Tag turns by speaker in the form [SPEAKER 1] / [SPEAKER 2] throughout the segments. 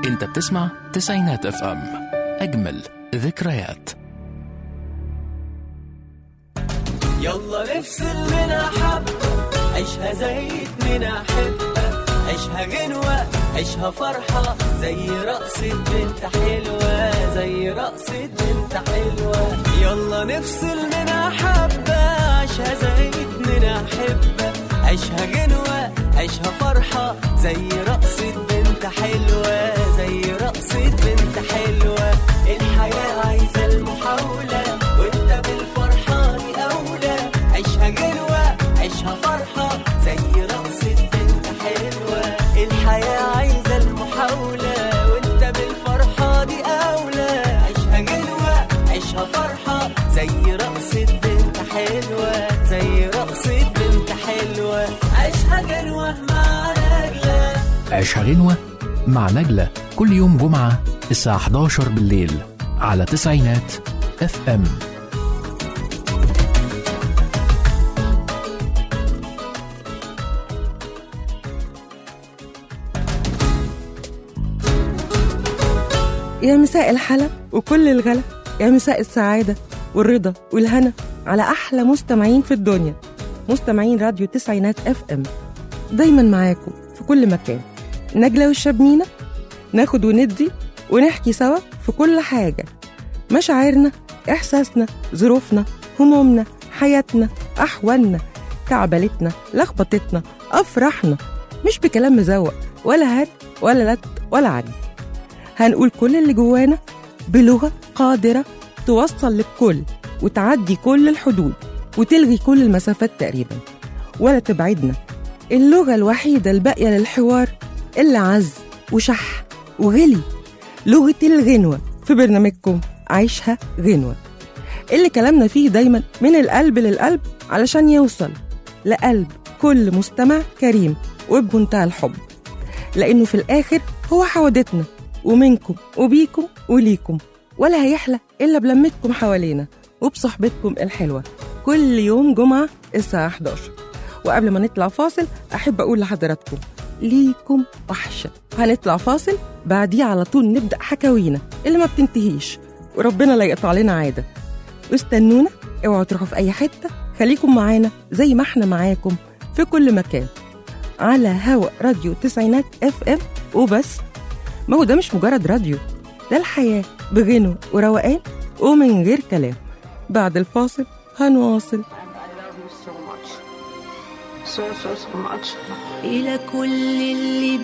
[SPEAKER 1] انت بتسمع تسعينات اف ام اجمل ذكريات
[SPEAKER 2] يلا نفصل منها حبة عيشها زي اتنين أحبة عيشها غنوة عيشها فرحة زي رقصة بنت حلوة زي رقصة بنت حلوة يلا نفصل منها حبة عيشها زي اتنين أحبة عيشها غنوة عيشها فرحة زي رقصة بنت حلوة زي رقصة بنت حلوة الحياة عايزة المحاولة وانت بالفرحة دي أولى عيشها غنوة عيشها فرحة زي رقصة بنت حلوة الحياة عايزة المحاولة وانت بالفرحة دي أولى عيشها غنوة عيشها فرحة زي رقصة بنت حلوة زي رقصة بنت حلوة عيشها غنوة مع نجلة
[SPEAKER 1] عيشها غنوة مع نجلة كل يوم جمعة الساعة 11 بالليل على تسعينات اف ام
[SPEAKER 3] يا مساء الحلا وكل الغلا يا مساء السعادة والرضا والهنا على أحلى مستمعين في الدنيا مستمعين راديو تسعينات اف ام دايما معاكم في كل مكان نجلة والشبنينة ناخد وندي ونحكي سوا في كل حاجة مشاعرنا إحساسنا ظروفنا همومنا حياتنا أحوالنا كعبلتنا لخبطتنا أفراحنا مش بكلام مزوق ولا هات ولا لت ولا عد هنقول كل اللي جوانا بلغة قادرة توصل للكل وتعدي كل الحدود وتلغي كل المسافات تقريبا ولا تبعدنا اللغة الوحيدة الباقية للحوار اللي عز وشح وغلي لغة الغنوة في برنامجكم عيشها غنوة اللي كلامنا فيه دايما من القلب للقلب علشان يوصل لقلب كل مستمع كريم وبمنتهى الحب لأنه في الآخر هو حوادتنا ومنكم وبيكم وليكم ولا هيحلى إلا بلمتكم حوالينا وبصحبتكم الحلوة كل يوم جمعة الساعة 11 وقبل ما نطلع فاصل أحب أقول لحضراتكم ليكم وحشة هنطلع فاصل بعديه على طول نبدأ حكاوينا اللي ما بتنتهيش وربنا لا يقطع لنا عادة واستنونا اوعوا تروحوا في أي حتة خليكم معانا زي ما احنا معاكم في كل مكان على هواء راديو تسعينات اف ام وبس ما هو ده مش مجرد راديو ده الحياة بغنى وروقان ومن غير كلام بعد الفاصل هنواصل
[SPEAKER 4] I love you so much. So, so, so much.
[SPEAKER 5] إلى كل اللي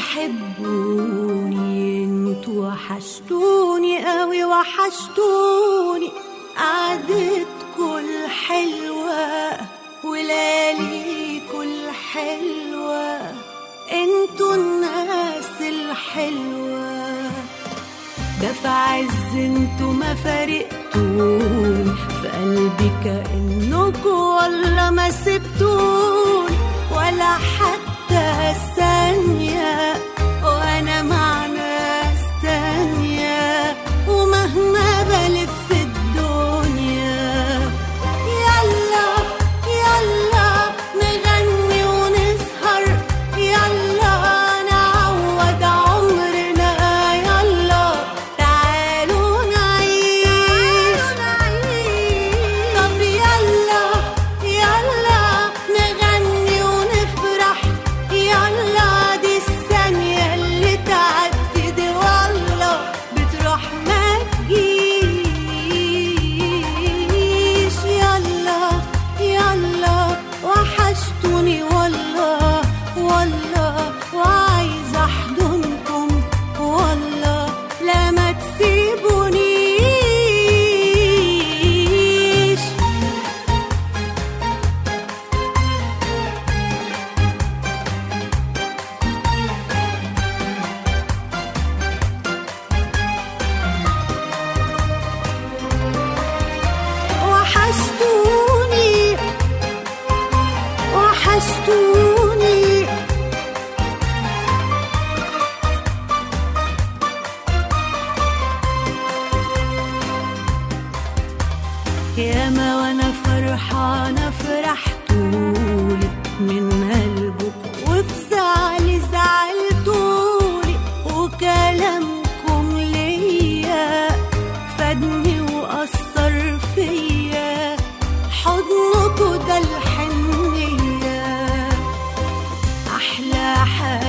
[SPEAKER 5] بيحبوني انتوا وحشتوني قوي وحشتوني قعدتكوا الحلوة ولياليكوا الحلوة انتوا الناس الحلوة ده في عز انتوا ما فارقتوني في قلبي كأنكوا ولا ما سبتوني ولا حتى ثانية وأنا مع ناس تانية ومهما بلف الدنيا يلا يلا نغني ونسهر يلا نعوض عمرنا يلا تعالوا نعيش طب يلا يلا نغني ونفرح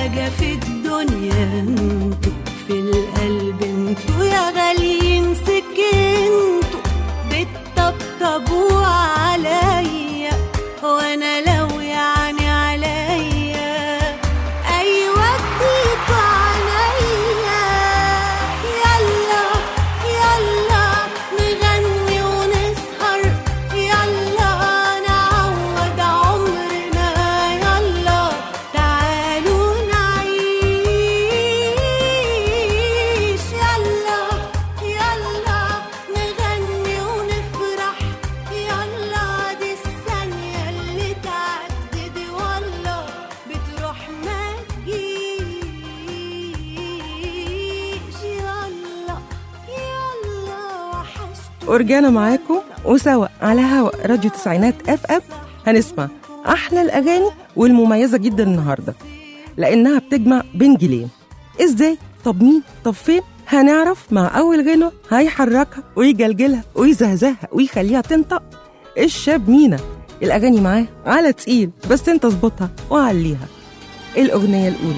[SPEAKER 5] حاجة في الدنيا انتوا في القلب انتوا يا غاليين سكنتوا بتطبطبوا عليا وانا لو يعني عليا ايوه اديكوا عليا يلا يلا نغني ونسهر يلا نعوض عمرنا يلا تعالوا نعيش يلا يلا نغني ونفرح يلا دي الثانية اللي تعدي دي والله بتروح ما تجيش يلا يلا وحشتوني
[SPEAKER 3] ورجعنا معاكم وسوا على هوا راديو تسعينات اف ام هنسمع احلى الاغاني والمميزه جدا النهارده لانها بتجمع بين جيلين ازاي طب مين طب فين هنعرف مع اول غنوه هيحركها ويجلجلها ويزهزهها ويخليها تنطق الشاب مينا الاغاني معاه على تقيل بس انت اظبطها وعليها الاغنيه الاولى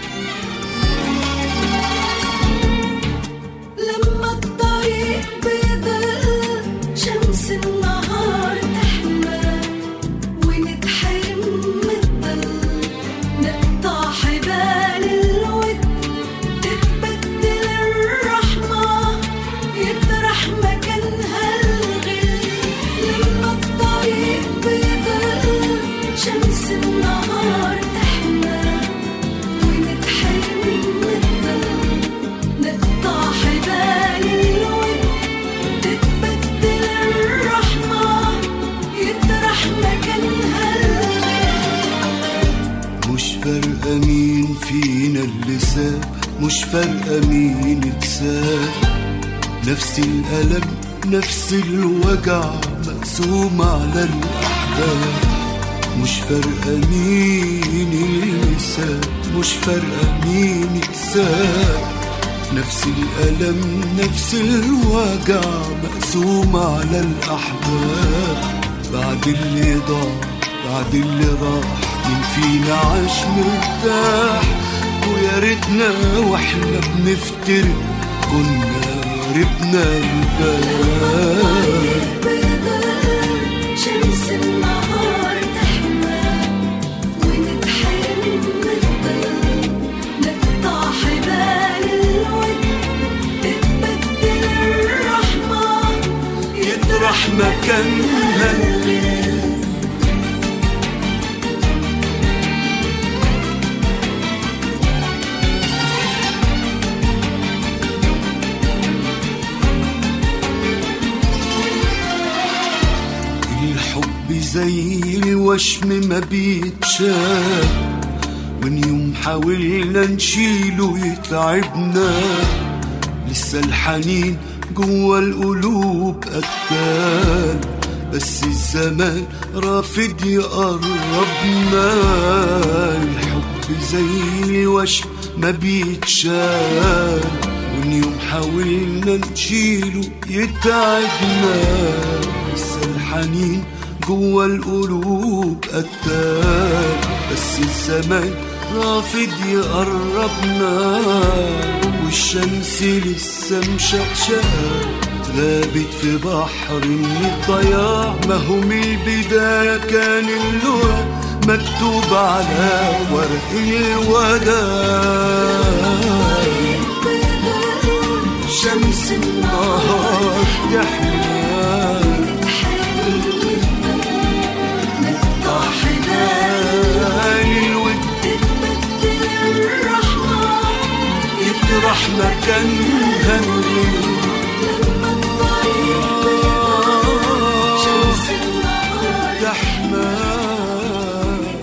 [SPEAKER 5] لما الطريق بيضل شمس النهار تحمى ونتحرم من الظل نقطع حبال الود تتبدل الرحمة يطرح مكانها الغل لما الطريق بيضل شمس النهار تحمى ونتحرم من الظل نقطع حبال الود تتبدل الرحمة يطرح مكانها
[SPEAKER 6] مش فارقة مين فينا اللي ساب مش فارقة مين اتساب نفس الألم نفس الوجع مقسوم على الأحباب مش فارقة مين اللي ساب مش فارقة مين اتساب نفس الألم نفس الوجع مقسوم على الأحباب بعد اللي ضاع بعد اللي راح مين فينا عاش مرتاح ويا ريتنا واحنا بنفترق كنا قربنا الباب
[SPEAKER 5] بيضل شمس النهار تحمى ونتحرم من الظل نقطع حبال الود تتبدل الرحمة
[SPEAKER 6] يطرح مكانها الغير الحب زي الوشم ما بيتشاف من يوم حاولنا نشيله يتعبنا لسه الحنين جوا القلوب قتال بس الزمان رافض يقربنا الحب زي الوشم ما بيتشال ومن يوم حاولنا نشيله يتعبنا لسه الحنين جوا القلوب قتال بس الزمان رافض يقربنا والشمس لسه مشقشقة غابت في بحر من الضياع ما هو من البداية كان اللغة مكتوب على ورق الوداع شمس النهار تحمل حبال الود يطرح مكانها الغير تحمل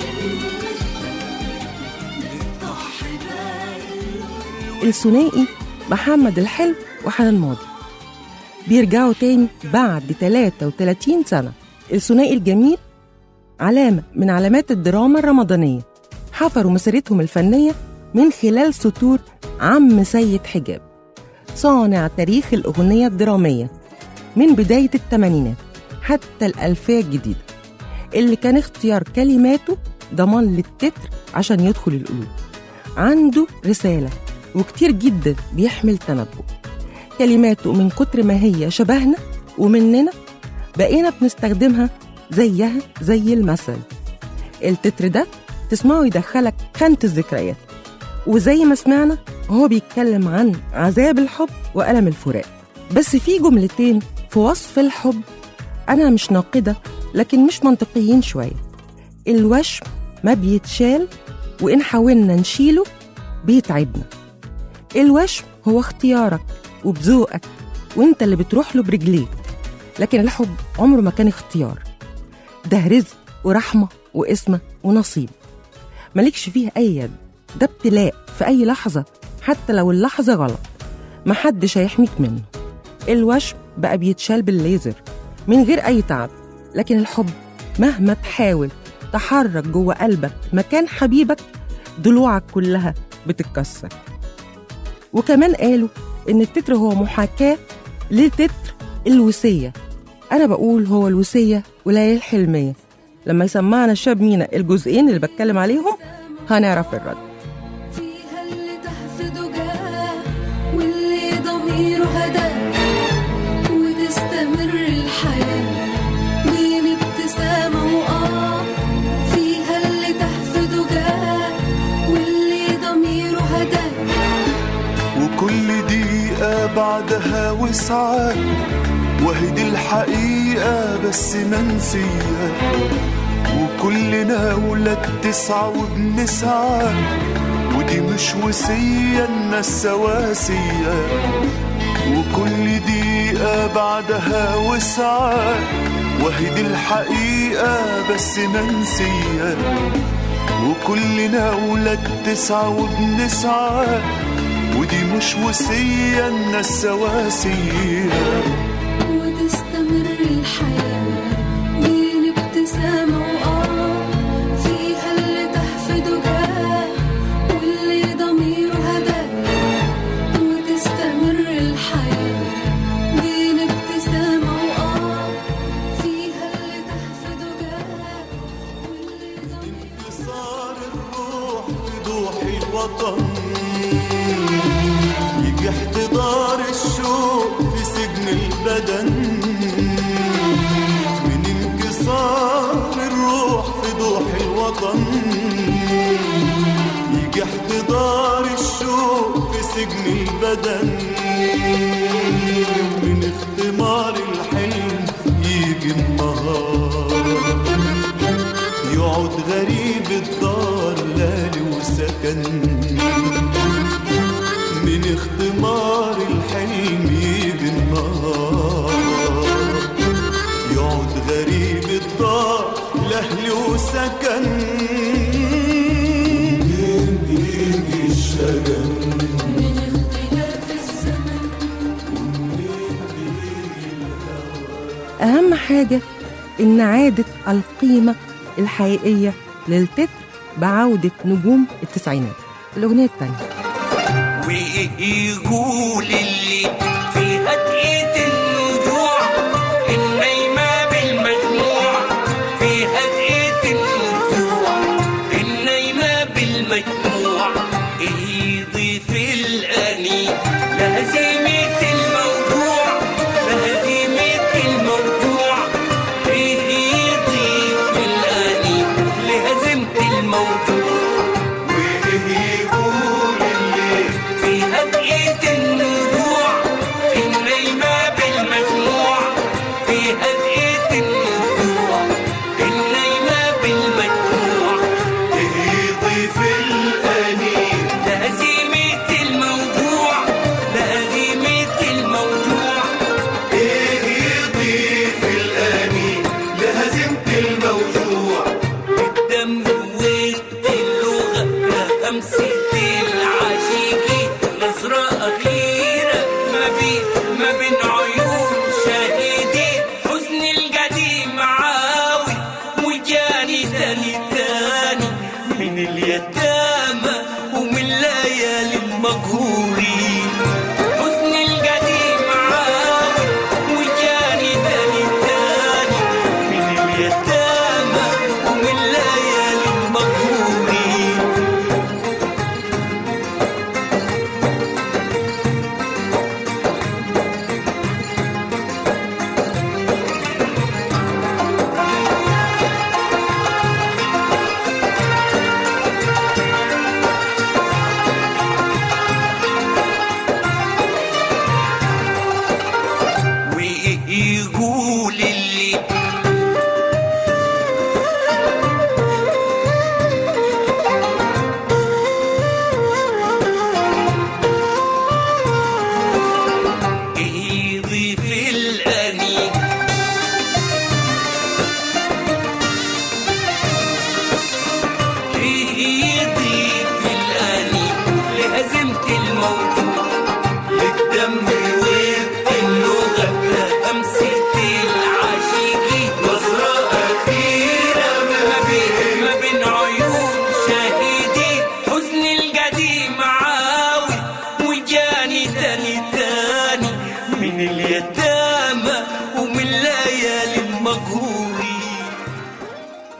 [SPEAKER 3] الثنائي محمد الحلو وحنان ماضي بيرجعوا تاني بعد 33 سنة الثنائي الجميل علامة من علامات الدراما الرمضانية حفروا مسيرتهم الفنية من خلال سطور عم سيد حجاب صانع تاريخ الأغنية الدرامية من بداية الثمانينات حتى الألفية الجديدة اللي كان اختيار كلماته ضمان للتتر عشان يدخل القلوب عنده رسالة وكتير جدا بيحمل تنبؤ كلماته من كتر ما هي شبهنا ومننا بقينا بنستخدمها زيها زي المثل التتر ده تسمعه يدخلك خانة الذكريات وزي ما سمعنا هو بيتكلم عن عذاب الحب وألم الفراق بس في جملتين في وصف الحب أنا مش ناقدة لكن مش منطقيين شوية الوشم ما بيتشال وإن حاولنا نشيله بيتعبنا الوشم هو اختيارك وبذوقك وانت اللي بتروح له برجليك لكن الحب عمره ما كان اختيار ده رزق ورحمة وقسمة ونصيب مالكش فيه أي يد ده ابتلاء في أي لحظة حتى لو اللحظة غلط محدش هيحميك منه الوشم بقى بيتشال بالليزر من غير أي تعب لكن الحب مهما تحاول تحرك جوه قلبك مكان حبيبك ضلوعك كلها بتتكسر وكمان قالوا إن التتر هو محاكاة لتتر الوصية أنا بقول هو الوصية وليالي الحلمية لما يسمعنا الشاب مينا الجزئين اللي بتكلم عليهم هنعرف الرد
[SPEAKER 5] فيها اللي تحفظه جاه واللي ضميره هداه وتستمر الحياة بين ابتسامة وآه فيها اللي تحفظه جاه واللي ضميره هداه
[SPEAKER 6] وكل دقيقة بعدها وسعة وهي دي الحقيقة بس منسية وكلنا ولاد تسعة وبنسعى ودي مش وصية الناس سواسية وكل دقيقة بعدها وسعة وهي دي الحقيقة بس منسية وكلنا ولاد تسعة وبنسعى ودي مش وصية الناس سواسية
[SPEAKER 5] وتستمر الحياة بين ابتسامة وآه فيها اللي تحفظه جاه واللي ضميره هداه وتستمر الحياة بين ابتسامة وآه فيها اللي تحفظه جاه واللي ضميره
[SPEAKER 6] صار الروح في ضوح الوطن يجي احتضار الشوق في سجن البدن من انكسار الروح في ضوح الوطن يجي احتضار الشوق في سجن البدن من اختمار الحلم يجي النهار يقعد غريب الدار لالي وسكن من اختمار الحلم يجي النهار يقعد غريب الدار لأهلي وسكن يجي الشجن
[SPEAKER 5] من اختلاف الزمن
[SPEAKER 3] أهم حاجة إن عادة القيمة الحقيقية للتتر بعودة نجوم التسعينات الأغنية التانية
[SPEAKER 7] ويقول اللي في هدية النجوع النايمة بالمجموع في هدية النجوع النايمة بالمجموع يضيف الأني لهزيمة الموضوع لهزيمة الموضوع فيه يضيف الأني لهزيمة الموضوع في هدئة النجوع النايمة بالمجموع في هدئة النجوع النايمة بالمجموع
[SPEAKER 6] يضيف الأنين
[SPEAKER 7] لهزيمة الموضوع لهزيمة الموضوع
[SPEAKER 6] يضيف الأنين لهزيمة الموجوع
[SPEAKER 7] الدم واللغة كأمسة العاشقين نظرة أخيرة ما بين ما بين عيون شاهدين حزن القديم عاوي وجاني تاني تاني من اليتامى ومن ليالي المقهورين حزن القديم عاوي وجاني تاني تاني من اليتامى ومن ليالي المقهورين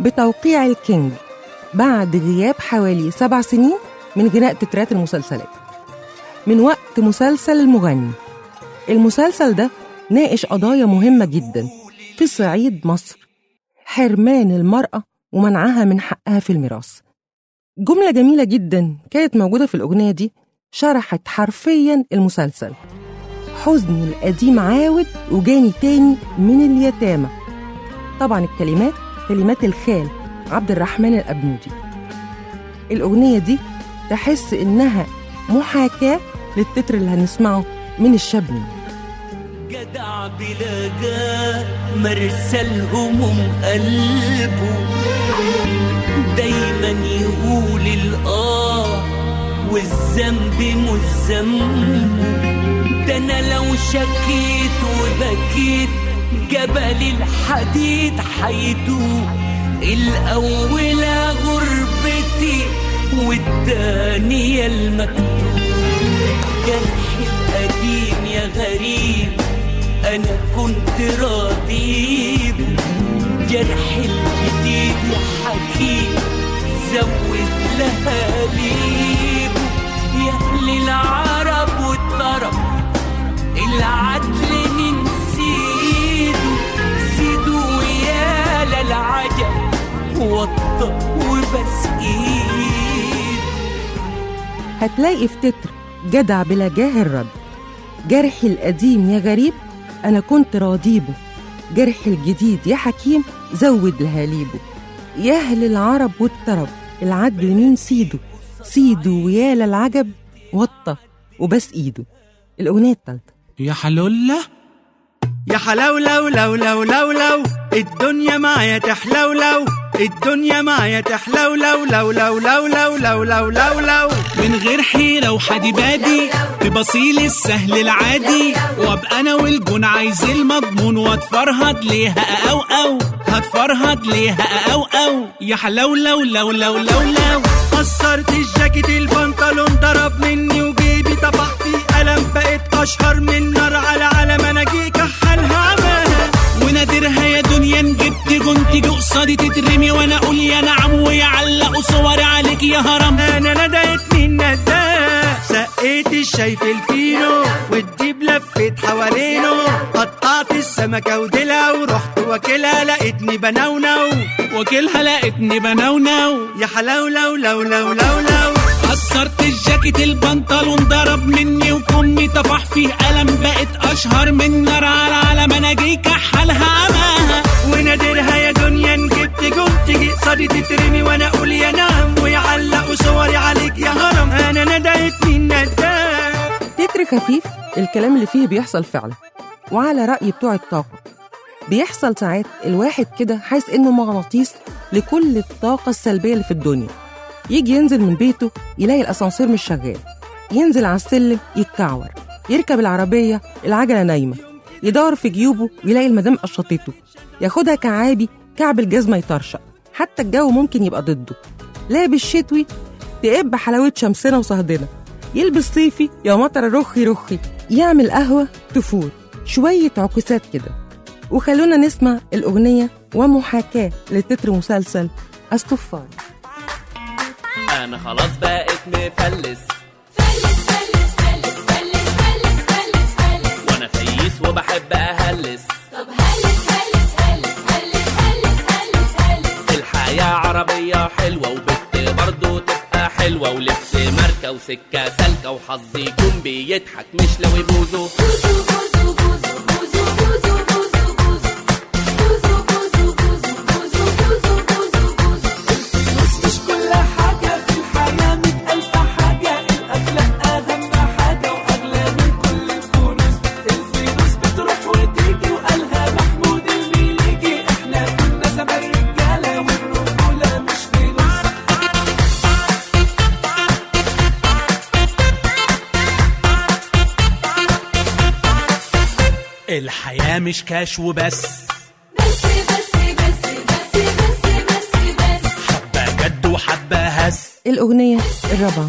[SPEAKER 3] بتوقيع الكينج بعد غياب حوالي سبع سنين من غناء تترات المسلسلات من وقت مسلسل المغني المسلسل ده ناقش قضايا مهمة جدا في صعيد مصر حرمان المرأة ومنعها من حقها في الميراث جملة جميلة جدا كانت موجودة في الأغنية دي شرحت حرفيا المسلسل حزني القديم عاود وجاني تاني من اليتامى طبعا الكلمات كلمات الخال عبد الرحمن الأبنودي الأغنية دي تحس إنها محاكاة للتتر اللي هنسمعه من الشبني
[SPEAKER 7] جدع بلا جاه مرسى الهموم قلبه دايما يقول الآه والذنب مش ذنبه ده أنا لو شكيت وبكيت جبل الحديد حيدوب الأولى غربتي والتانية المكتوب جرحي القديم يا غريب أنا كنت راضي جرح الجديد يا حكيم زود لها ليب يا أهل العرب والطرب العدل من سيدو سيدو يا للعجب وطى وبس ايد
[SPEAKER 3] هتلاقي في تتر جدع بلا جاه الرد جرحي القديم يا غريب أنا كنت راضيبه جرح الجديد يا حكيم زود لهاليبه يا أهل العرب والطرب العدل مين سيده سيده ويا للعجب وطى وبس إيده الأغنية التالتة
[SPEAKER 8] يا حلولة
[SPEAKER 6] يا حلاو لو لو لو لو لو الدنيا معايا تحلو لو الدنيا معايا تحلو لو لو لو لو لو لو لو لو لو
[SPEAKER 8] من غير حيرة وحدي بادي تبصيل السهل العادي وابقى انا والجون عايز المضمون واتفرهد ليها او او هتفرهد ليها او او يا حلو لو لو لو لو لو
[SPEAKER 6] كسرت الجاكيت البنطلون ضرب مني وجيبي طفح فيه قلم بقيت اشهر من نار على علم انا جي كحلها عماها
[SPEAKER 8] ونادرها يا دنيا جبت جون تيجي قصادي تترمي وانا اقول يا نعم ويعلقوا صوري عليك يا هرم
[SPEAKER 6] انا ندهتني النداء سقيت الشاي في الفينو والديب لفيت حوالينه قطعت السمكة وديلها ورحت واكلها لقيتني بنونو
[SPEAKER 8] وكيلها لقيتني بنونو
[SPEAKER 6] يا حلاو لو لو لو لو لو
[SPEAKER 8] كسرت الجاكيت البنطلون ضرب مني وكمي طفح فيه قلم بقت اشهر من نار على علم انا جي كحلها عماها
[SPEAKER 6] ونادرها يا دنيا جبت جون تيجي قصادي تترمي وانا اقول يا نعم ويعلقوا صوري عليك يا هرم انا ندهتني النداء
[SPEAKER 3] تتر خفيف الكلام اللي فيه بيحصل فعلا وعلى رأي بتوع الطاقة بيحصل ساعات الواحد كده حاسس إنه مغناطيس لكل الطاقة السلبية اللي في الدنيا يجي ينزل من بيته يلاقي الأسانسير مش شغال ينزل على السلم يتكعور يركب العربية العجلة نايمة يدور في جيوبه يلاقي المدام قشطته ياخدها كعابي كعب الجزمة يطرشق حتى الجو ممكن يبقى ضده لابس شتوي تقب حلاوة شمسنا وصهدنا يلبس صيفي يا مطر رخي رخي يعمل قهوة تفور شوية عكسات كده وخلونا نسمع الأغنية ومحاكاة لتتر مسلسل الصفار
[SPEAKER 2] انا خلاص بقيت مفلس وانا فييس وبحب اهلس الحياة عربية حلوة وبت برضه تبقى حلوة ولبس ماركة وسكة سالكة وحظي يكون بيضحك مش لو يبوظه مش كل حاجة في الحياة مئة ألف حاجة الأخلاق أهم حاجة وأغلى من كل الكنوز الفلوس بتروح وتيجي وقالها محمود المليجي إحنا كنا زمان رجالة والرجولة مش فلوس
[SPEAKER 8] الحياة مش كاش وبس حبة جد وحبة هس
[SPEAKER 3] الأغنية الرابعة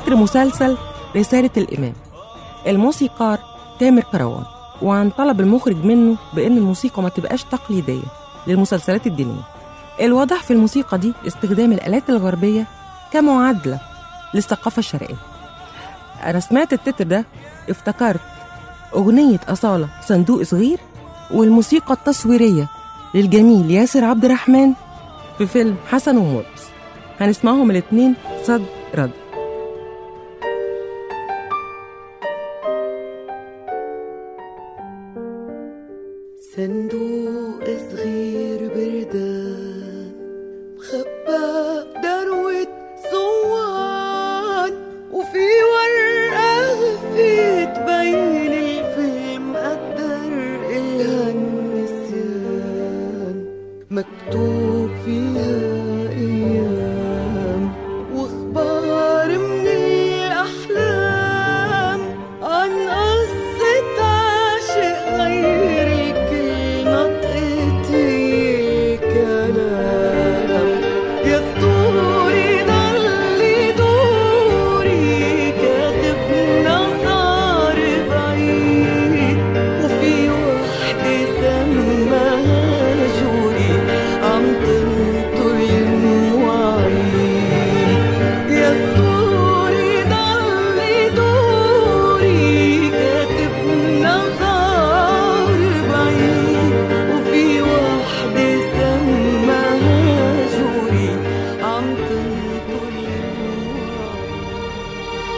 [SPEAKER 3] تتر مسلسل رسالة الإمام الموسيقار تامر كروان وعن طلب المخرج منه بأن الموسيقى ما تبقاش تقليدية للمسلسلات الدينية الواضح في الموسيقى دي استخدام الآلات الغربية كمعادلة للثقافة الشرقية أنا سمعت التتر ده افتكرت أغنية أصالة صندوق صغير والموسيقى التصويرية للجميل ياسر عبد الرحمن في فيلم حسن ومرقص هنسمعهم الاتنين صد رد
[SPEAKER 2] صندوق صغير بردان مخبى بدروة صوان وفي ورقة في تبين الفيلم قدر إلها النسيان مكتوب فيها أيام واخبار من الأحلام عن قصة عاشق غير الكل نطقت الكلام يا اسطوري ضلي دوري كاتبنا صار بعيد وفي وحدة سماها جوري عم تنطر المواعيد يا اسطوري ضلي دوري كاتبنا صار بعيد وفي وحدة سماها جوري عم تنطر المواعيد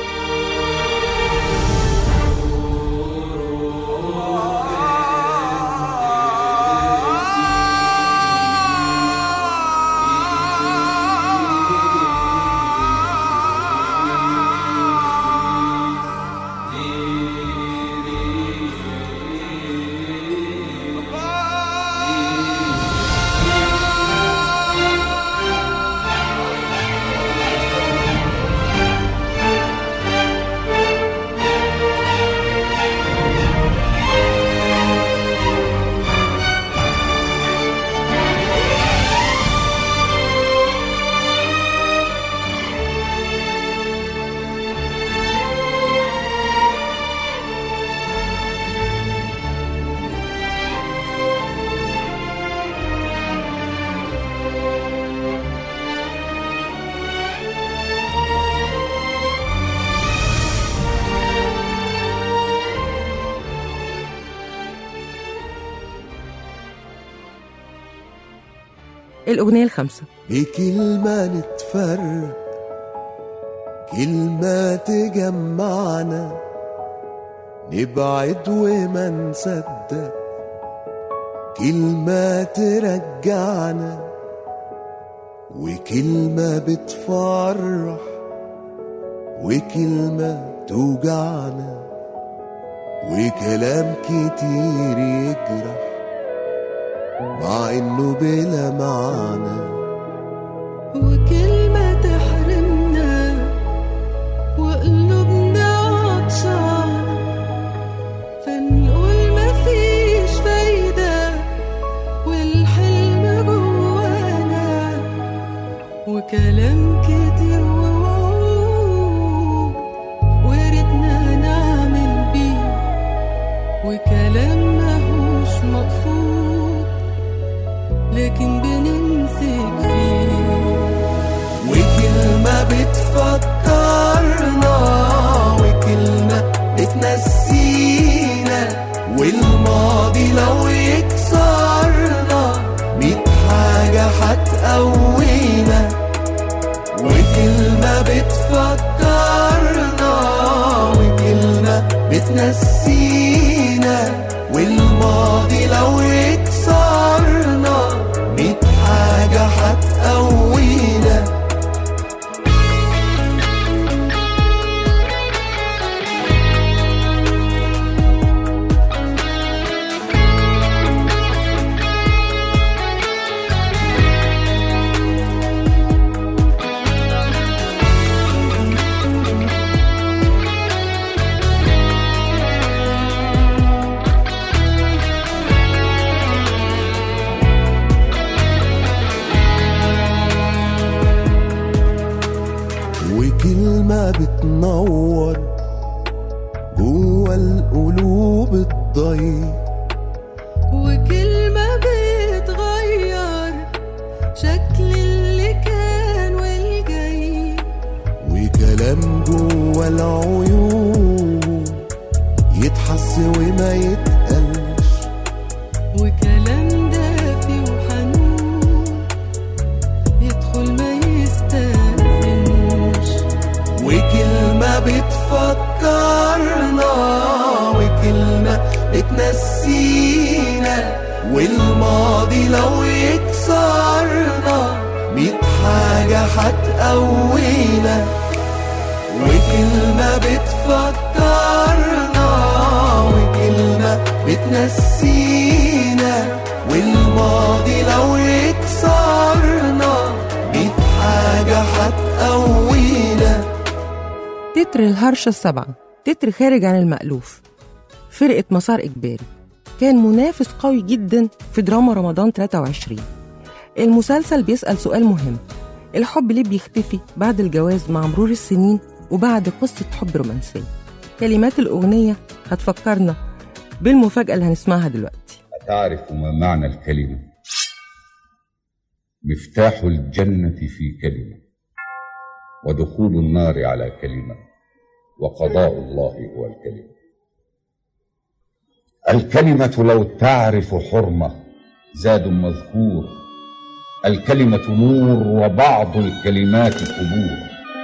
[SPEAKER 3] الأغنية الخامسة
[SPEAKER 9] بكلمة نتفرق كلمة تجمعنا نبعد وما نصدق كلمة ترجعنا وكلمة بتفرح وكلمة توجعنا وكلام كتير يجرح مع انه بلا معنى
[SPEAKER 2] وكلمة تحرمنا وقلوبنا عطشان فنقول مفيش فايدة والحلم جوانا وكلام كتير ووعود وردنا نعمل بيه وكلام ماهوش مقصود لكن بنمسك فيه
[SPEAKER 9] وكلمة بتفكرنا وكلمة بتنسينا والماضي لو يكسرنا ميت حاجة هتقوينا وكلمة بتفكرنا وكلمة بتنسينا والماضي لو يكسرنا ميت حاجة هتقوينا بتنور جوا القلوب الضيق
[SPEAKER 5] وكلمة بتغير شكل اللي كان والجاي
[SPEAKER 9] وكلام جوا العيون يتحس وما يتقلش
[SPEAKER 5] وكلام دافي وحنون يدخل ما يستأذنش
[SPEAKER 9] وكلمة بتفكرنا وكلمة بتنسينا والماضي لو يكسرنا ميت حاجة هتقوينا وكلمة بتفكرنا وكلمة بتنسينا والماضي لو يكسرنا ميت حاجة هتقوينا
[SPEAKER 3] تتر الهرشة السبعة تتر خارج عن المألوف فرقة مسار إجباري كان منافس قوي جدا في دراما رمضان 23 المسلسل بيسأل سؤال مهم الحب ليه بيختفي بعد الجواز مع مرور السنين وبعد قصة حب رومانسية كلمات الأغنية هتفكرنا بالمفاجأة اللي هنسمعها دلوقتي
[SPEAKER 10] أتعرف ما معنى الكلمة مفتاح الجنة في كلمة ودخول النار على كلمة وقضاء الله هو الكلمة الكلمة لو تعرف حرمة زاد مذكور الكلمة نور وبعض الكلمات قبور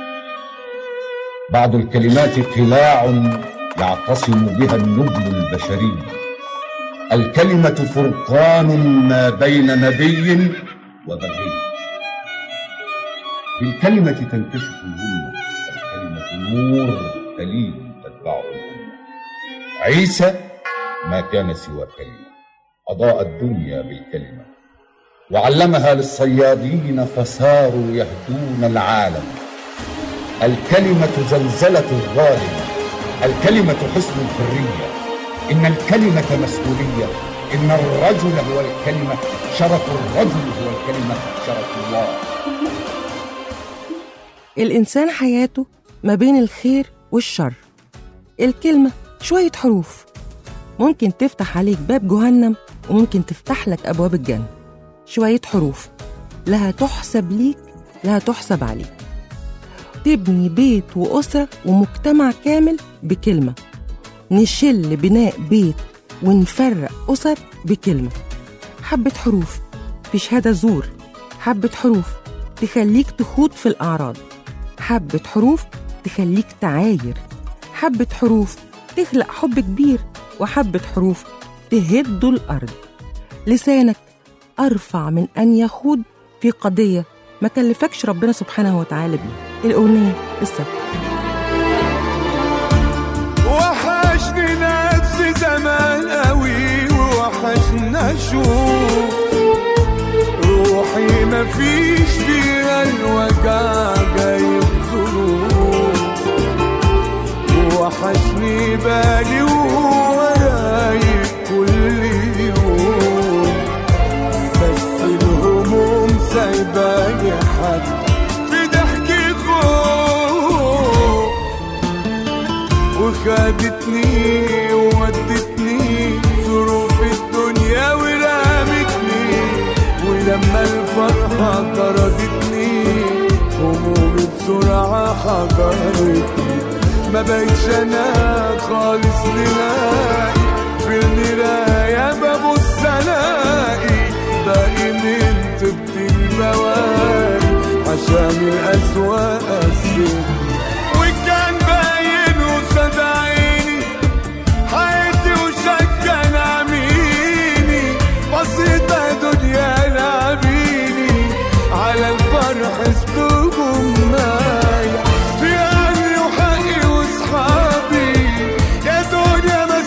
[SPEAKER 10] بعض الكلمات قلاع يعتصم بها النبل البشري الكلمة فرقان ما بين نبي وبغي بالكلمة تنكشف الأمة الكلمة نور دليل تتبعه الأمة عيسى ما كان سوى كلمة أضاء الدنيا بالكلمة وعلمها للصيادين فساروا يهدون العالم الكلمة زلزلة الظالم الكلمة حسن الحرية إن الكلمة مسؤولية إن الرجل هو الكلمة شرف الرجل هو الكلمة شرف الله
[SPEAKER 3] الإنسان حياته ما بين الخير والشر الكلمة شوية حروف ممكن تفتح عليك باب جهنم وممكن تفتح لك أبواب الجنة شوية حروف لا هتحسب ليك لا هتحسب عليك تبني بيت وأسرة ومجتمع كامل بكلمة نشل بناء بيت ونفرق أسر بكلمة حبة حروف في شهادة زور حبة حروف تخليك تخوض في الأعراض حبة حروف تخليك تعاير حبة حروف تخلق حب كبير وحبة حروف تهد الأرض لسانك أرفع من أن يخوض في قضية ما كلفكش ربنا سبحانه وتعالى بيها الأغنية لسه
[SPEAKER 9] وحشني نفسي زمان قوي ووحشنا اشوف روحي مفيش فيها الوجع جايب ظروف وحشني بالي ورايق كل يوم بس الهموم سايباني حد في ضحكي خوف وخدتني وودتني ظروف الدنيا ورمتني ولما الفرحة طردتني همومي بسرعة حضرتني ما بقتش انا خالص نلاقي في المراية ببص الاقي باقي من طبت البواقي عشان الأسواق قسيت وكان باين وصد عيني حياتي وشكا نعميني بسيطة دنيا لعبيني على الفرح استوهم معايا في أهلي وحقي وصحابي يا دنيا ما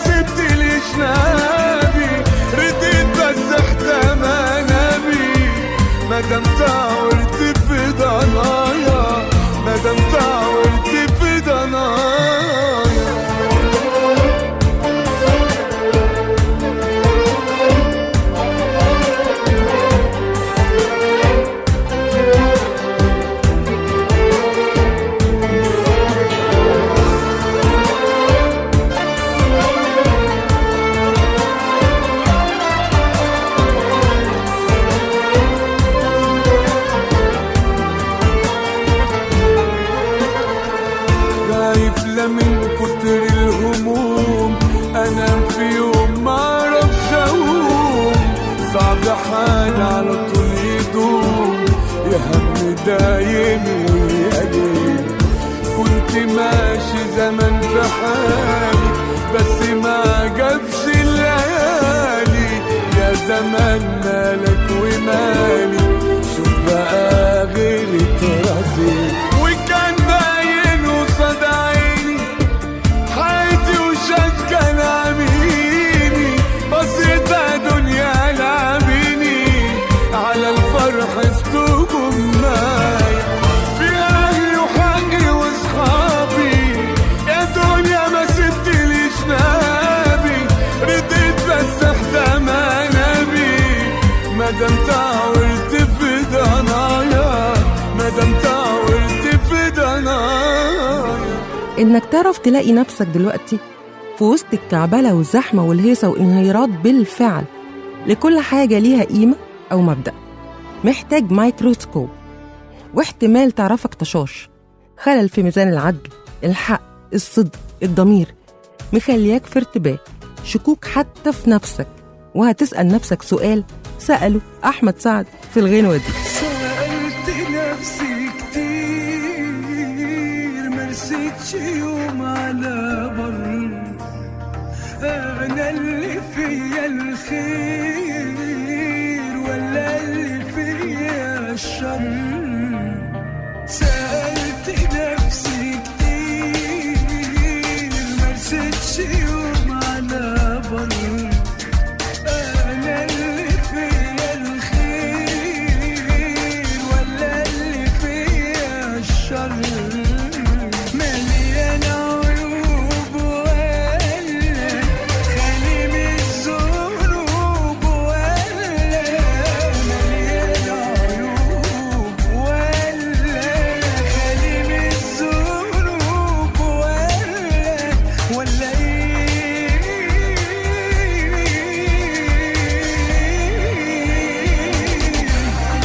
[SPEAKER 9] دايم ليالي كنت ماشي زمان في حالي بس ما جابش الليالي يا زمان مالك ومالي شوف بقى غير ترازي وكان باين قصاد عيني حياتي وشك كان عميني بصيت دنيا لعبيني على الفرح استوكم معايا في اهلي وحقي واصحابي يا دنيا ما سبتليش نابي رديت بس احتمى نبي مادام تعورت في ضنايا مادام تعورت في ضنايا
[SPEAKER 3] إنك تعرف تلاقي نفسك دلوقتي في وسط الكعبلة والزحمة والهيصة والانهيارات بالفعل لكل حاجة ليها قيمة أو مبدأ محتاج مايكروسكوب واحتمال تعرفك طشاش خلل في ميزان العدل الحق الصدق الضمير مخلياك في ارتباك شكوك حتى في نفسك وهتسأل نفسك سؤال سأله أحمد سعد في الغنوة دي
[SPEAKER 9] سألت نفسي كتير مرستش يوم على بر أنا اللي فيا الخير ولا اللي فيا الشر سألت نفسي كتير مرستش يوم على بر أنا اللي فيا الخير ولا اللي فيا الشر مليان عيوب ولا خالي من الذنوب ولا مليان عيوب ولا خالي من الذنوب ولا ولا ايه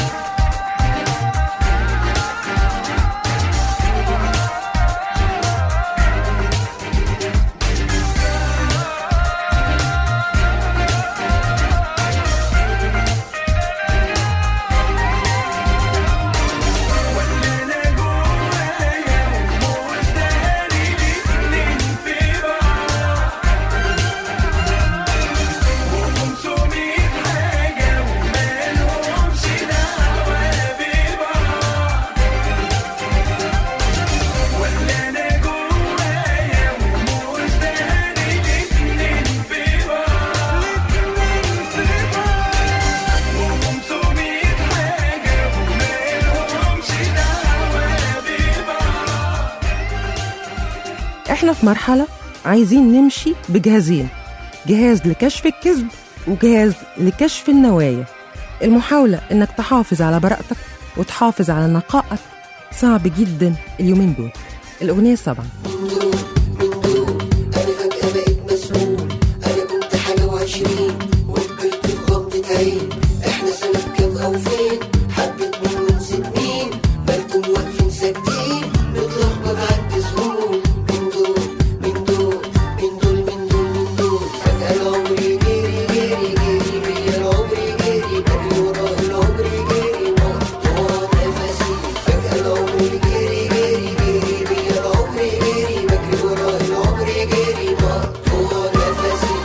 [SPEAKER 3] احنا في مرحلة عايزين نمشي بجهازين جهاز لكشف الكذب وجهاز لكشف النوايا المحاولة انك تحافظ على براءتك وتحافظ على نقائك صعب جدا اليومين دول الأغنية السابعة
[SPEAKER 11] أنا فجأة بقيت مسؤول أنا كنت حاجة وعشرين وكبرت في غمضة عين إحنا سنة كام أو فين حبيت مين من سنين مالكم واقفين ساكتين متلخبط عدي سهول من دول من دول من دول من دول من دول فجأة العمر جري جري جري بيا العمر جري بجري ورا العمر جري مقطوع نفسي فجأة العمر جري جري جري بيا العمر جري بجري ورا العمر جري مقطوع نفسي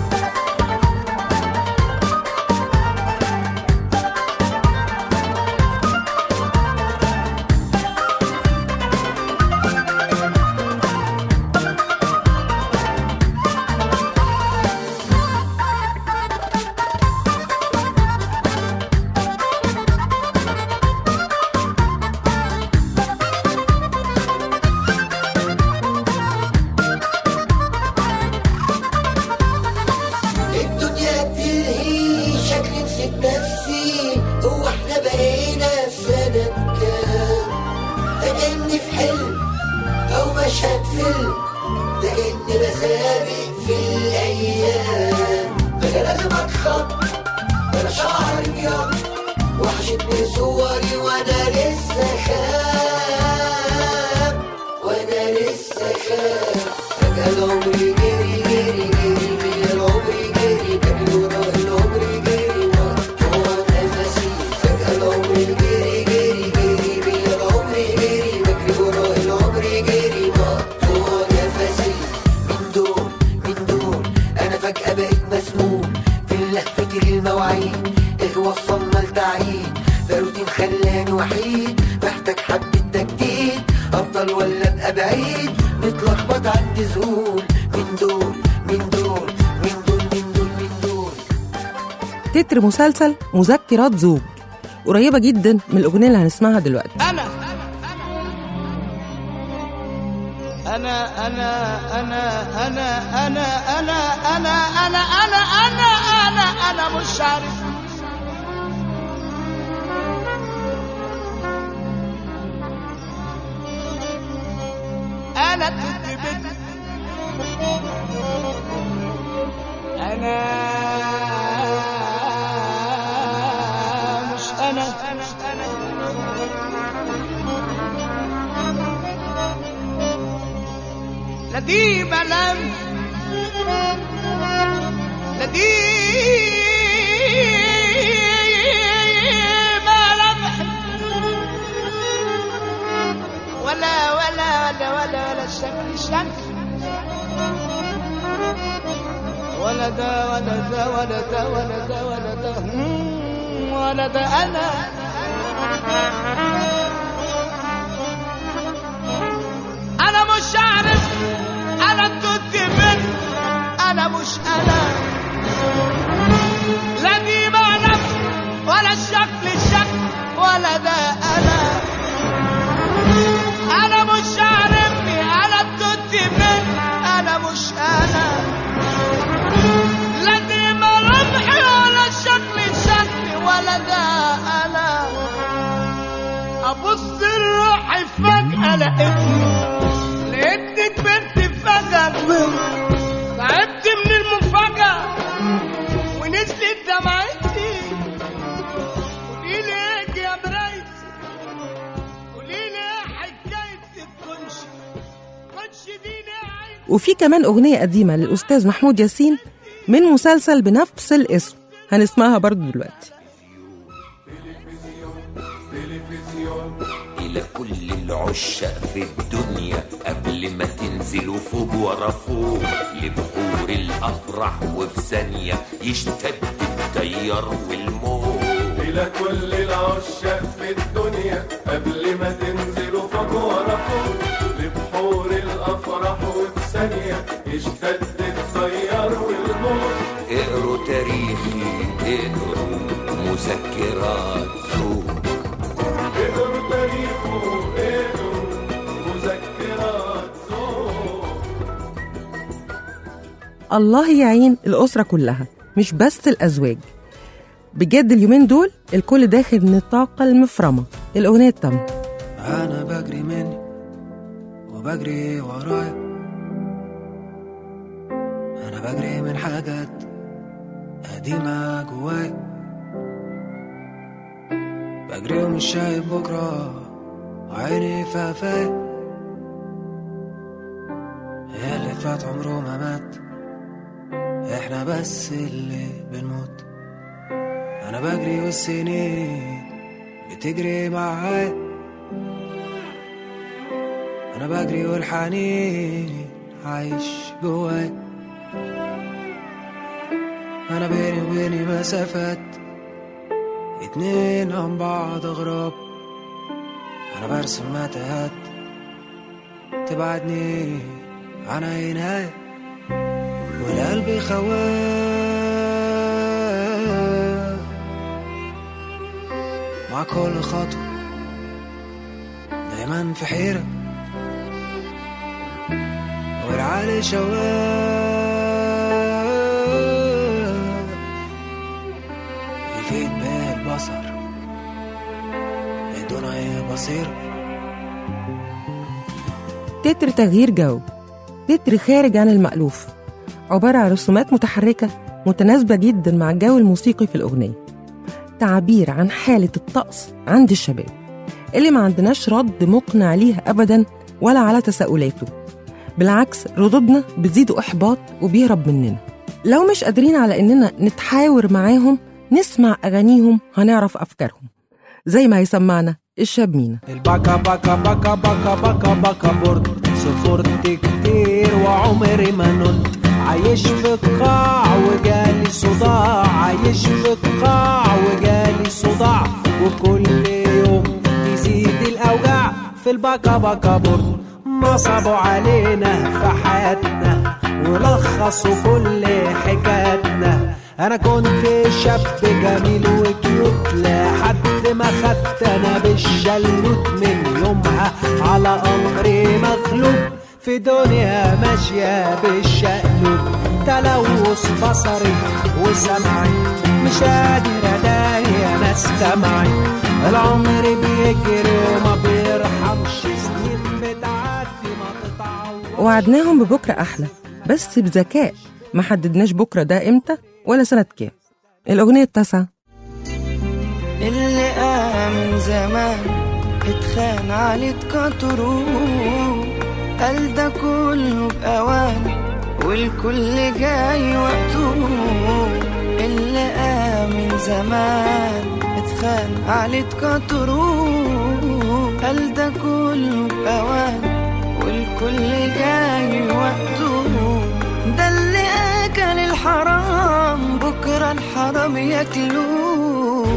[SPEAKER 11] الدنيا بتلهي شكلي نسيت نفسي هو احنا بقينا في سنة كام ده كأني في حلم أو مشهد فيلم ده كأني بسابق في الأيام ده أنا لازم أتخط ده أنا شعري أبيض وحشتني صوري وأنا لسه خام وأنا لسه خام فجأة العمر جري جري جري بيا العمر جري بجري ورا العمر جري مقطوع نفسي فجأة العمر جري جري جري وحيد محتاج حبة تجديد افضل ولا ابقى بعيد متلخبط عندي ذهول من دول من دول من دول من دول من دول
[SPEAKER 3] تتر مسلسل مذكرات زوج قريبة جدا من الأغنية اللي هنسمعها دلوقتي
[SPEAKER 12] انا انا انا انا انا انا انا انا انا انا انا انا انا مش عارف انا كنت بنت انا مش انا لا دي ملام لا دي ملامح ولا ولا ولا ولا ولا الشكل الشكل ولا ده ولا ده ولا ده ولا ده ولا ده مم، ولا ده انا انا مش عارف انا كنت من انا مش انا لا دي معنى ولا الشكل الشكل ولا ده انا انا مش عارفني انا كنت من انا مش انا لا دي ملامحي ولا الشكل الشكل ولا ده انا ابص لروحي فجأة لقيتني لقيتني كبرت فجأة كبرت تعبت من المفاجأة ونزلت دمعتي قولي لي ايه يا مرايتي قولي لي ايه حكاية الكنش كنش دي نعي
[SPEAKER 3] وفي كمان أغنية قديمة للأستاذ محمود ياسين من مسلسل بنفس الاسم هنسمعها برضو دلوقتي
[SPEAKER 13] إلى كل العشاق في الدنيا قبل ما تنزلوا فوق ورا فوق لبحور الأفراح وفي ثانية يشتد التيار والموج
[SPEAKER 14] إلى كل العشاق في الدنيا قبل ما تنزلوا فوق ورا فوق لبحور الأفراح وفي ثانية يشتد التيار والموج
[SPEAKER 13] اقروا تاريخي اقروا مذكرات زوج
[SPEAKER 14] اقروا تاريخه اقروا مذكرات زوج
[SPEAKER 3] الله يعين الأسرة كلها مش بس الأزواج بجد اليومين دول الكل داخل نطاق المفرمة الأغنية التامة
[SPEAKER 15] أنا بجري مني وبجري ورايا أنا بجري من حاجات قديمة جوايا بجري ومش شايف بكرة عيني في قفايا اللي فات عمره ما مات احنا بس اللي بنموت انا بجري والسنين بتجري معايا انا بجري والحنين عايش جوايا انا بيني وبيني مسافات اتنين عن بعض اغراب انا برسم متاهات تبعدني عن عيناي والقلب خواه مع كل خطوة دايما في حيرة والعالي شواه يفيد بيه البصر بدون أي بصيرة
[SPEAKER 3] تتر تغيير جو تتر خارج عن المألوف عبارة عن رسومات متحركة متناسبة جدا مع الجو الموسيقي في الأغنية تعبير عن حالة الطقس عند الشباب اللي ما عندناش رد مقنع ليها أبدا ولا على تساؤلاته بالعكس ردودنا بتزيد إحباط وبيهرب مننا لو مش قادرين على إننا نتحاور معاهم نسمع أغانيهم هنعرف أفكارهم زي ما هيسمعنا الشاب مينا
[SPEAKER 15] البكا بكا بكا بكا بكا بكا برد صفرت كتير وعمري ما نلت عايش في القاع وجالي صداع عايش في القاع وجالي صداع وكل يوم في البكا بكا بورد نصبوا علينا في حياتنا ولخصوا كل حكاياتنا انا كنت شاب جميل وكيوت لحد ما خدت انا بالشلوت من يومها على امري مغلوب في دنيا ماشية بالشقلوب تلوث بصري وسمعي مش قادر الاقي انا استمعي العمر بيجري وما بيرحمش سنين بتعدي ما تتعوض
[SPEAKER 3] وعدناهم ببكرة أحلى بس بذكاء ما حددناش بكرة ده إمتى ولا سنة كام الأغنية التاسعة
[SPEAKER 16] اللي آمن زمان اتخان عليه اتكتروا قال ده كله بأوان والكل جاي وقته اللي آمن زمان اتخان عليه اتكتروا قال ده كله بأوان والكل جاي وقته ده اللي أكل الحرام بكرة الحرام ياكلوه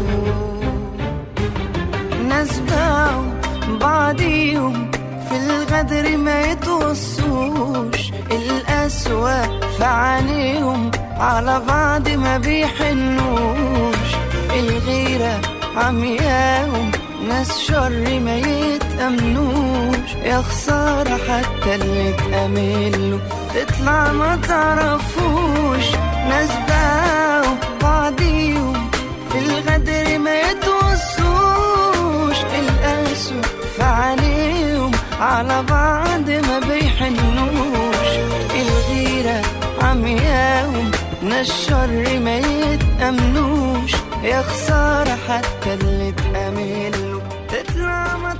[SPEAKER 16] ناس باعوا بعضيهم في الغدر ما يتوصوش الأسوأ في عينيهم على بعض ما بيحنوش الغيرة عمياهم ناس شر ما يتأمنوش يا خسارة حتى اللي تأمله تطلع ما تعرفوش ناس باعوا بعضيهم في الغدر ما يتوصوش القسوة في عينيهم على بعض ما بيحنوش الغيرة عمياهم ناس شر ما يتأمنوش يا خسارة حتى اللي تأمله تطلع ما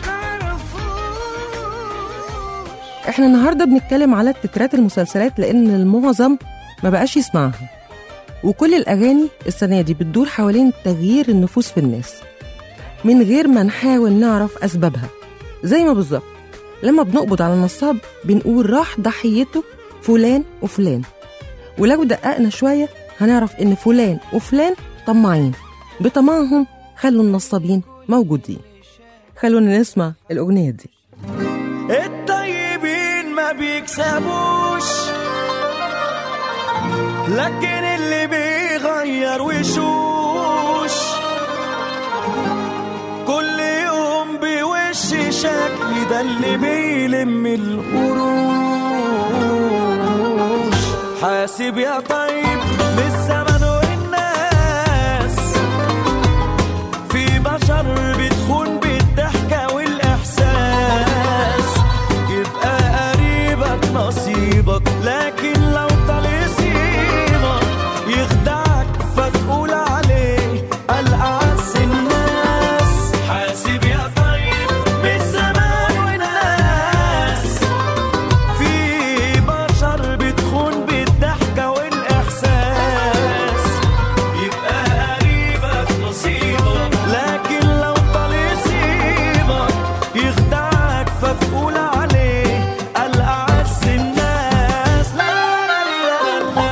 [SPEAKER 16] تعرفوش
[SPEAKER 3] احنا النهاردة بنتكلم على تترات المسلسلات لأن المعظم ما بقاش يسمعها وكل الأغاني السنة دي بتدور حوالين تغيير النفوس في الناس من غير ما نحاول نعرف أسبابها زي ما بالظبط لما بنقبض على النصاب بنقول راح ضحيته فلان وفلان ولو دققنا شوية هنعرف إن فلان وفلان طماعين بطمعهم خلوا النصابين موجودين خلونا نسمع الأغنية دي
[SPEAKER 17] الطيبين ما بيكسبوش لكن اللي بيغير وشوش كل يوم بوش شكل ده اللي بيلم القروش حاسب يا طيب للزمن والناس في بشر بتخون بالضحكة والإحساس يبقى قريبك نصيبك لكن لو طال يسيبك يخدعك فتقول عليه الأعز الناس حاسب يا طيب بالزمان والناس في بشر بتخون بالضحكة والإحساس يبقى قريبك نصيبك لكن لو طال يسيبك يخدعك فتقول عليه الأعز الناس لا لا لا لا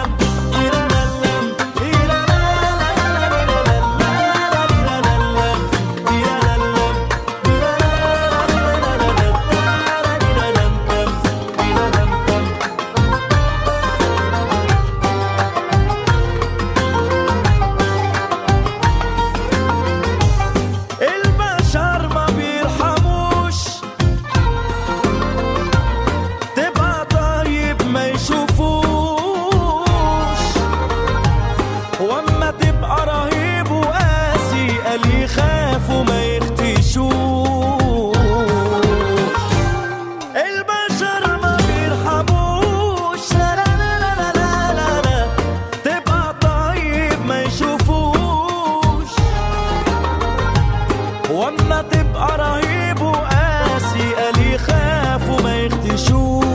[SPEAKER 17] البشر ما بيرحموش تبقى طيب ما يشوفوش واما تبقى رهيب وقاسي قال يخافوا ما يختشوش البشر ما بيرحموش لا لا لا لا لا لا لا تبقى طيب ما يشوفوش واما تبقى رهيب وقاسي قال يخافوا ما يختشوش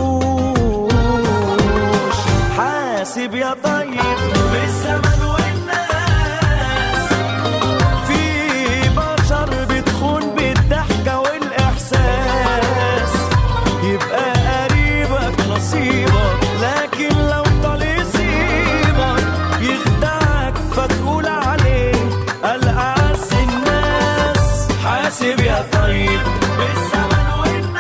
[SPEAKER 17] حاسب يا طيب بالزمن والناس في بشر بتخون بالضحكة والإحساس يبقى قريبك نصيبك لكن لو طال يسيبك يخدعك فتقول عليه الأعز الناس حاسب يا طيب بالزمن والناس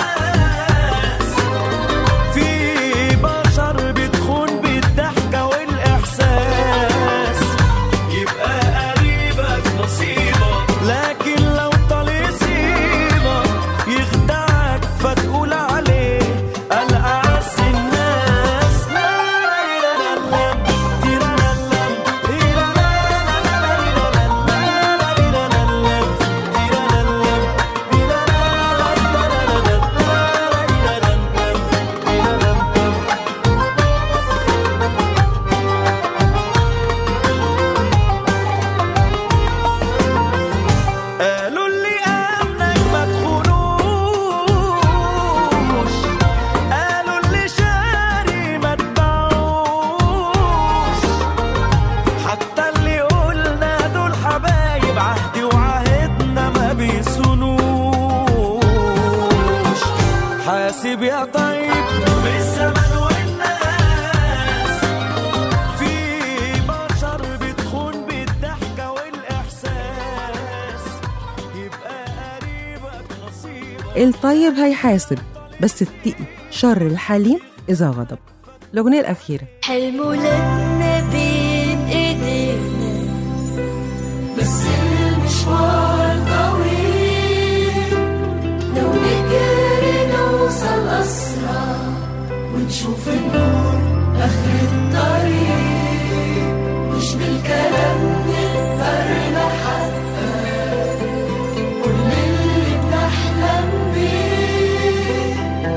[SPEAKER 3] الطيب هيحاسب بس اتقي شر الحليم إذا غضب الأغنية الأخيرة
[SPEAKER 18] حلم ولادنا بين ايدينا بس المشوار طويل لو نجري نوصل اسرع ونشوف النور اخر الطريق مش بالكلام نقدر نحقق كل اللي بنحلم بيه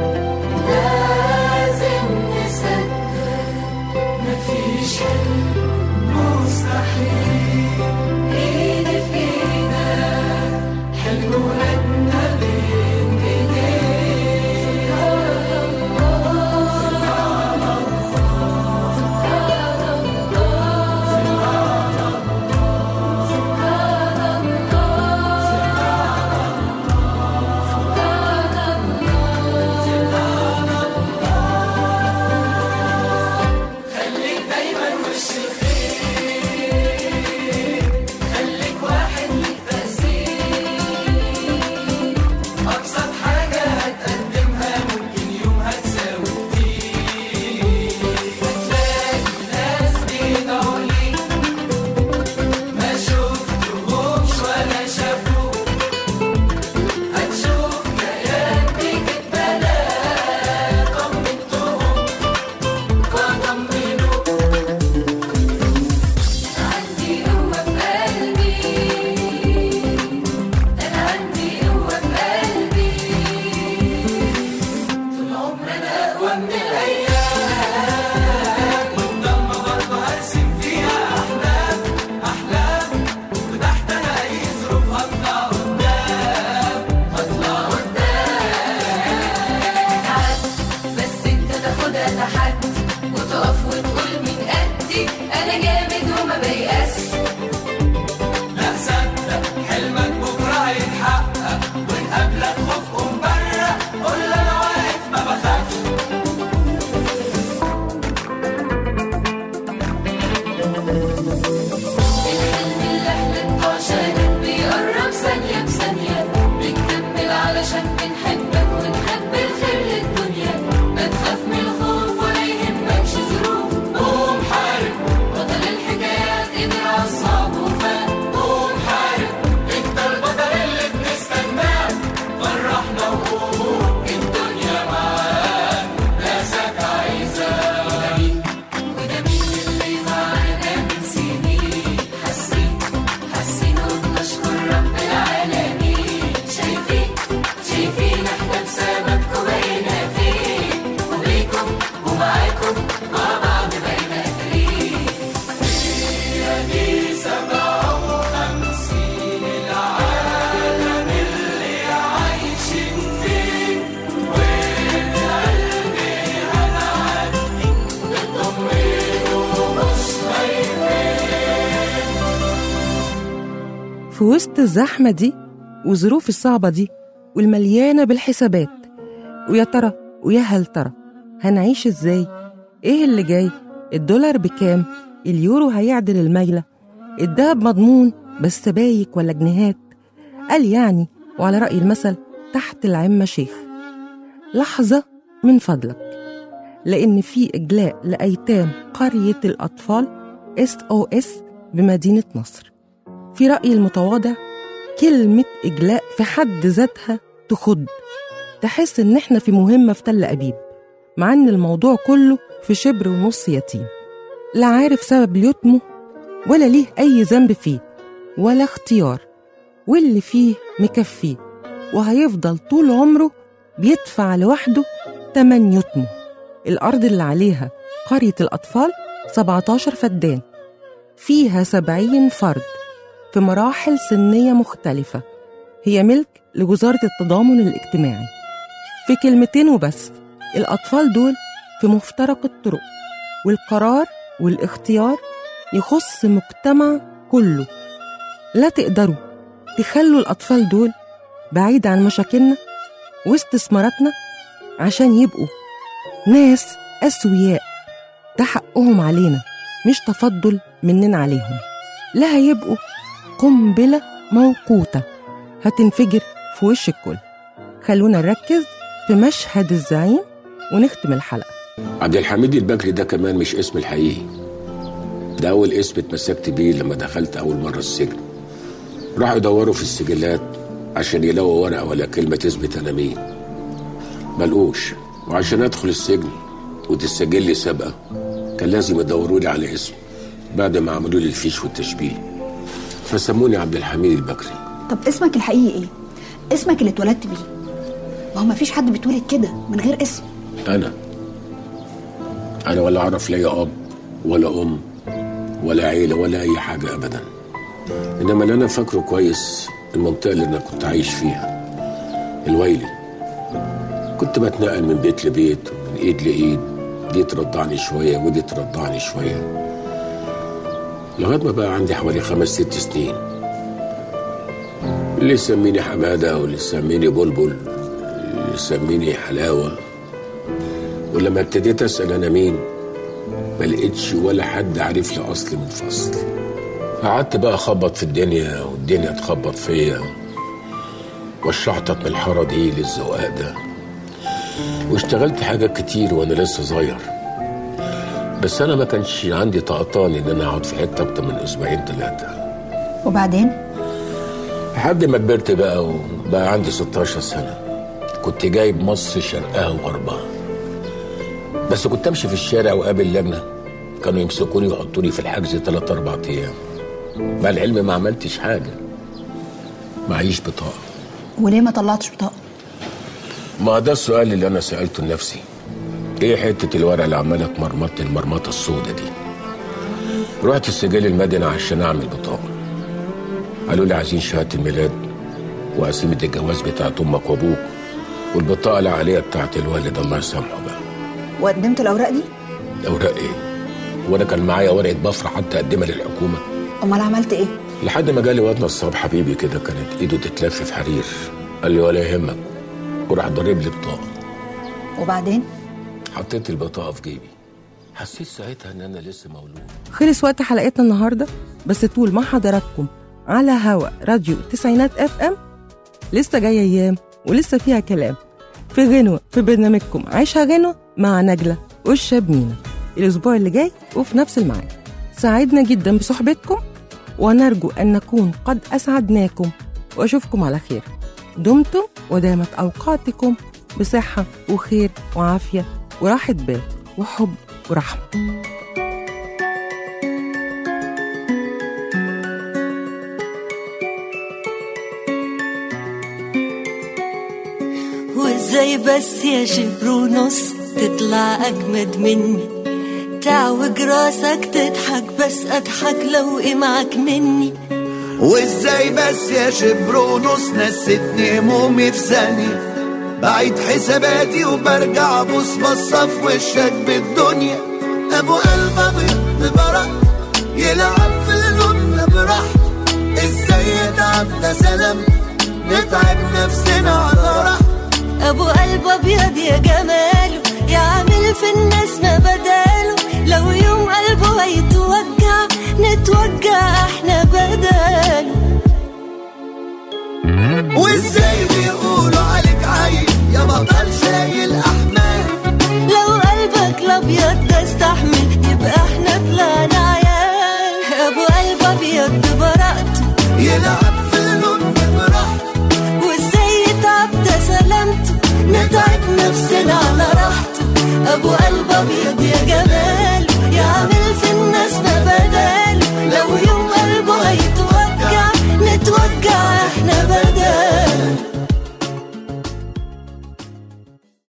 [SPEAKER 18] لازم نصدق مفيش حلم مستحيل ايد في ايدك حلم ولادنا بين خليك دايما وش الخير خليك واحد ليك تأثير أبسط حاجة هتقدمها ممكن يوم هتساوي كتير هتلاقي ناس بيدعوا ليك ما شفتهمش ولا شافوك هتشوف كيان بكتبنا طمنتهم وطمنوك عندي قوة في قلبي أنا عندي قوة في قلبي طول عمري أنا أقوى من الأيام والضلمة برضه هرسم فيها أحلام أحلام وتحت أنا أي ظروف هطلع قدام هطلع قدام بس أنت تاخدها تحدي وتقف وتقول من قدي أنا جامد وما بيأسش لا صدق حلمك بكرة هيتحقق ونقابلك خوف ومبرق قول له أنا واقف ما بخافش الحلم اللي حلمته عشانك بيقرب ثانية بثانية بنكمل علشان بنحبك ونحب الخير للدنيا ما تخاف من الخوف ولا يهمكش ظروف قوم حارب بطل الحكايات قدر على الصعب وفات قوم حارب انت البطل اللي بنستناه فرحنا وقوم الدنيا معاك ناسك عايزاك وده مين وده مين اللي معانا من سنين حاسين حاسين وبنشكر رب العالمين شايفين شايفين احنا بسببكم بقينا فين وبيكم ومعاكم مع بعض بقينا قادرين هي دي سبعة وخمسين العالم اللي عايشين فيه والقلب هنعدي نطمن ومش خايفين
[SPEAKER 3] في وسط الزحمة دي والظروف الصعبة دي والمليانة بالحسابات ويا ترى ويا هل ترى هنعيش ازاي ايه اللي جاي الدولار بكام اليورو هيعدل الميلة الدهب مضمون بس سبايك ولا جنيهات قال يعني وعلى رأي المثل تحت العمة شيخ لحظة من فضلك لأن في إجلاء لأيتام قرية الأطفال اس او اس بمدينة نصر في رأيي المتواضع كلمة إجلاء في حد ذاتها تخض تحس إن إحنا في مهمة في تل أبيب مع إن الموضوع كله في شبر ونص يتيم لا عارف سبب ليتمه ولا ليه أي ذنب فيه ولا اختيار واللي فيه مكفيه وهيفضل طول عمره بيدفع لوحده تمن يتمه الأرض اللي عليها قرية الأطفال 17 فدان فيها 70 فرد في مراحل سنية مختلفة هي ملك لوزارة التضامن الاجتماعي في كلمتين وبس الأطفال دول في مفترق الطرق والقرار والاختيار يخص مجتمع كله لا تقدروا تخلوا الأطفال دول بعيد عن مشاكلنا واستثماراتنا عشان يبقوا ناس أسوياء ده حقهم علينا مش تفضل مننا عليهم لا هيبقوا قنبلة موقوتة هتنفجر في وش الكل خلونا نركز في مشهد الزعيم ونختم الحلقة
[SPEAKER 19] عبد الحميد البكري ده كمان مش اسم الحقيقي ده أول اسم اتمسكت بيه لما دخلت أول مرة السجن راحوا يدوروا في السجلات عشان يلاقوا ورقة ولا كلمة تثبت أنا مين ملقوش وعشان أدخل السجن وتسجل لي سابقة كان لازم يدوروا لي على اسم بعد ما عملوا لي الفيش والتشبيه فسموني عبد الحميد البكري
[SPEAKER 20] طب اسمك الحقيقي ايه اسمك اللي اتولدت بيه ما هو مفيش حد بيتولد كده من غير اسم
[SPEAKER 19] أنا أنا ولا أعرف لا أب ولا أم ولا عيلة ولا أي حاجة أبدا إنما اللي أنا فاكره كويس المنطقة اللي أنا كنت عايش فيها الويلي كنت بتنقل من بيت لبيت ومن إيد لإيد دي ترضعني شوية ودي ترضعني شوية لغاية ما بقى عندي حوالي خمس ست سنين اللي يسميني حمادة واللي يسميني بلبل اللي يسميني حلاوة ولما ابتديت أسأل أنا مين ما لقيتش ولا حد عارف لي أصل من فصل قعدت بقى أخبط في الدنيا والدنيا تخبط فيا والشحطط من الحارة دي للزقاق ده واشتغلت حاجات كتير وأنا لسه صغير بس أنا ما كانش عندي طقطان إن أنا أقعد في حتة أكتر من أسبوعين ثلاثة
[SPEAKER 20] وبعدين
[SPEAKER 19] لحد ما كبرت بقى وبقى عندي 16 سنة كنت جايب مصر شرقها وغربها بس كنت امشي في الشارع وقابل لجنة كانوا يمسكوني ويحطوني في الحجز ثلاث أربع أيام مع العلم ما عملتش حاجة معيش بطاقة
[SPEAKER 20] وليه ما طلعتش بطاقه
[SPEAKER 19] ما ده السؤال اللي أنا سألته لنفسي إيه حتة الورقة اللي عمالة تمرمط المرمطة السودة دي رحت السجل المدني عشان أعمل بطاقة قالوا لي عايزين شهادة الميلاد وقسيمة الجواز بتاعت أمك وأبوك والبطاقة العالية بتاعت الوالد الله يسامحه بقى
[SPEAKER 20] وقدمت الاوراق دي
[SPEAKER 19] أوراق إيه؟ وأنا كان معايا ورقة بفرة حتى أقدمها للحكومة
[SPEAKER 20] امال عملت ايه
[SPEAKER 19] لحد ما جالي واد نصاب حبيبي كده كانت إيده تتلف في حرير قال لي ولا يهمك وراح ضارب لي بطاقة
[SPEAKER 20] وبعدين
[SPEAKER 19] حطيت البطاقة في جيبي حسيت ساعتها إن أنا لسه مولود
[SPEAKER 3] خلص وقت حلقتنا النهاردة بس طول مع حضراتكم على هوا راديو تسعينات اف ام لسه جاية ايام ولسه فيها كلام في غنوة في برنامجكم عيشها غنوة مع نجلة والشاب مينا الأسبوع اللي جاي وفي نفس الميعاد سعدنا جدا بصحبتكم ونرجو أن نكون قد أسعدناكم وأشوفكم على خير دمتم ودامت أوقاتكم بصحة وخير وعافية وراحة بال وحب ورحمة
[SPEAKER 5] وازاي بس يا شبر ونص تطلع اجمد مني تعوج راسك تضحك بس اضحك لو معك مني
[SPEAKER 9] وازاي بس يا شبر ونص نستني همومي في ثانية بعيد حساباتي وبرجع ابص بصة في وشك بالدنيا ابو قلب ابيض برق يلعب في الجنة براحته ازاي يتعب ده سلام نتعب نفسنا على راحته
[SPEAKER 5] ابو قلب ابيض يا جماله يعمل في الناس ما بداله لو يوم قلبه هيتوجع نتوجع احنا بداله
[SPEAKER 9] وازاي بيقولوا عليك عيل يا بطل شايل احمال
[SPEAKER 5] لو قلبك الابيض ده استحمل يبقى احنا طلعنا عيال ابو قلب ابيض ببراءته
[SPEAKER 9] يلعب في اللون براحته
[SPEAKER 5] وازاي يتعب ده سلامته نتعب نفسنا على راحته ابو قلب ابيض